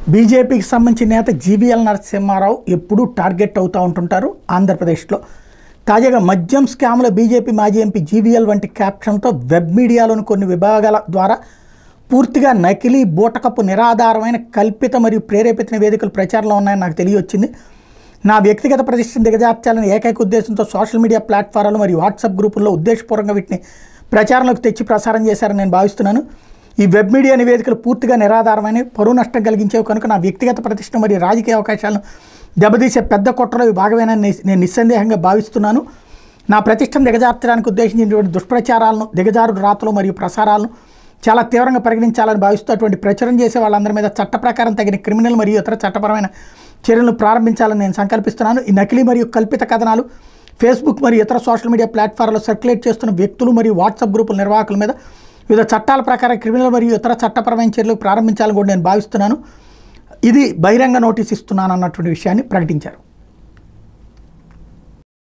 బీజేపీకి సంబంధించిన నేత జీవీఎల్ నరసింహారావు ఎప్పుడూ టార్గెట్ అవుతూ ఉంటుంటారు ఆంధ్రప్రదేశ్లో తాజాగా మద్యం స్కామ్లో బీజేపీ మాజీ ఎంపీ జీవీఎల్ వంటి క్యాప్షన్తో వెబ్ మీడియాలోని కొన్ని విభాగాల ద్వారా పూర్తిగా నకిలీ బూటకపు నిరాధారమైన కల్పిత మరియు ప్రేరేపిత నివేదికలు ప్రచారంలో ఉన్నాయని నాకు తెలియవచ్చింది నా వ్యక్తిగత ప్రతిష్టను దిగజార్చాలని ఏకైక ఉద్దేశంతో సోషల్ మీడియా ప్లాట్ఫారాలు మరియు వాట్సాప్ గ్రూపుల్లో ఉద్దేశపూర్వకంగా వీటిని ప్రచారంలోకి తెచ్చి ప్రసారం చేశారని నేను భావిస్తున్నాను ఈ వెబ్ మీడియా నివేదికలు పూర్తిగా నిరాధారమైన పరువు నష్టం కలిగించేవి కనుక నా వ్యక్తిగత ప్రతిష్ట మరియు రాజకీయ అవకాశాలను దెబ్బతీసే పెద్ద కుట్రలో ఇవి భాగమేనని నే- నేను నిస్సందేహంగా భావిస్తున్నాను నా ప్రతిష్టను దిగజార్చడానికి ఉద్దేశించినటువంటి దుష్ప్రచారాలను దిగజారుడు రాతలు మరియు ప్రసారాలను చాలా తీవ్రంగా పరిగణించాలని భావిస్తూ అటువంటి ప్రచురం చేసే వాళ్ళందరి మీద చట్ట ప్రకారం తగిన క్రిమినల్ మరియు ఇతర చట్టపరమైన చర్యలను ప్రారంభించాలని నేను సంకల్పిస్తున్నాను ఈ నకిలీ మరియు కల్పిత కథనాలు ఫేస్బుక్ మరియు ఇతర సోషల్ మీడియా ప్లాట్ఫామ్లో సర్క్యులేట్ చేస్తున్న వ్యక్తులు మరియు వాట్సాప్ గ్రూపుల నిర్వాహకుల మీద వివిధ చట్టాల ప్రకారం క్రిమినల్ మరియు ఇతర చట్టపరమైన చర్యలు ప్రారంభించాలని కూడా నేను భావిస్తున్నాను ఇది బహిరంగ నోటీస్ ఇస్తున్నాను అన్నటువంటి విషయాన్ని ప్రకటించారు